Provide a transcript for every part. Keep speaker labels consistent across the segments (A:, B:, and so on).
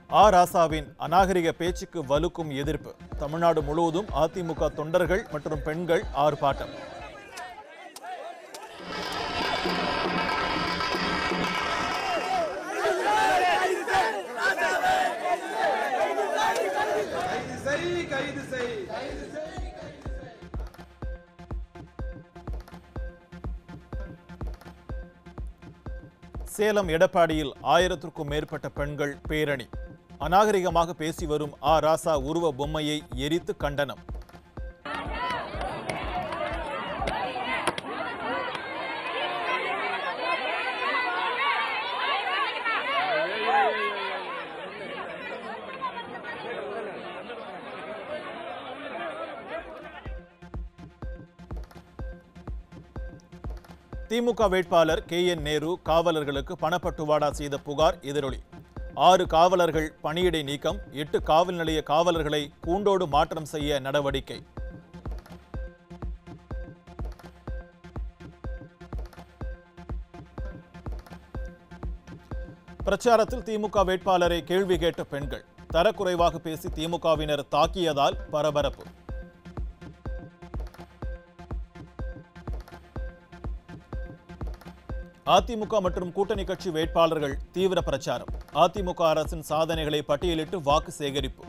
A: ஆ ராசாவின் அநாகரிக பேச்சுக்கு வலுக்கும் எதிர்ப்பு தமிழ்நாடு முழுவதும் அதிமுக தொண்டர்கள் மற்றும் பெண்கள் ஆர்ப்பாட்டம்
B: கைது செய் கைது செய்
A: சேலம் எடப்பாடியில் ஆயிரத்திற்கும் மேற்பட்ட பெண்கள் பேரணி அநாகரிகமாக பேசி வரும் ஆ ராசா உருவ பொம்மையை எரித்து கண்டனம் திமுக வேட்பாளர் கே என் நேரு காவலர்களுக்கு பணப்பட்டுவாடா செய்த புகார் எதிரொலி ஆறு காவலர்கள் பணியிடை நீக்கம் எட்டு காவல் நிலைய காவலர்களை கூண்டோடு மாற்றம் செய்ய நடவடிக்கை பிரச்சாரத்தில் திமுக வேட்பாளரை கேள்வி கேட்ட பெண்கள் தரக்குறைவாக பேசி திமுகவினர் தாக்கியதால் பரபரப்பு அதிமுக மற்றும் கூட்டணி கட்சி வேட்பாளர்கள் தீவிர பிரச்சாரம் அதிமுக அரசின் சாதனைகளை பட்டியலிட்டு வாக்கு சேகரிப்பு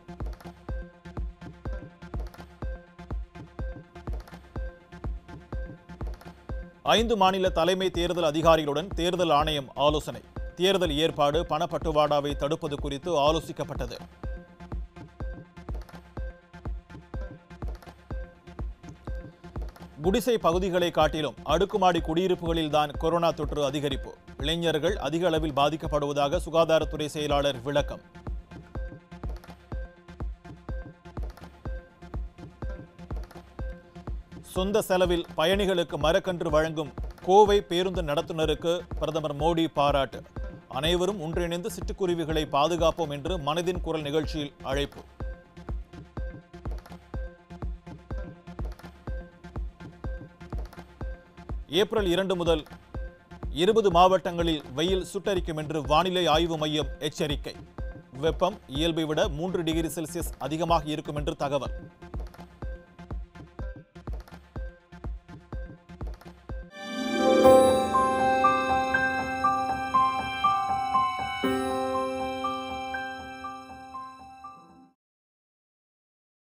A: ஐந்து மாநில தலைமை தேர்தல் அதிகாரிகளுடன் தேர்தல் ஆணையம் ஆலோசனை தேர்தல் ஏற்பாடு பணப்பட்டுவாடாவை தடுப்பது குறித்து ஆலோசிக்கப்பட்டது குடிசை பகுதிகளை காட்டிலும் அடுக்குமாடி குடியிருப்புகளில்தான் கொரோனா தொற்று அதிகரிப்பு இளைஞர்கள் அதிக அளவில் பாதிக்கப்படுவதாக சுகாதாரத்துறை செயலாளர் விளக்கம் சொந்த செலவில் பயணிகளுக்கு மரக்கன்று வழங்கும் கோவை பேருந்து நடத்துனருக்கு பிரதமர் மோடி பாராட்டு அனைவரும் ஒன்றிணைந்து சிட்டுக்குருவிகளை பாதுகாப்போம் என்று மனதின் குரல் நிகழ்ச்சியில் அழைப்பு ஏப்ரல் இரண்டு முதல் இருபது மாவட்டங்களில் வெயில் சுட்டரிக்கும் என்று வானிலை ஆய்வு மையம் எச்சரிக்கை வெப்பம் இயல்பை விட மூன்று டிகிரி செல்சியஸ் அதிகமாக இருக்கும் என்று தகவல்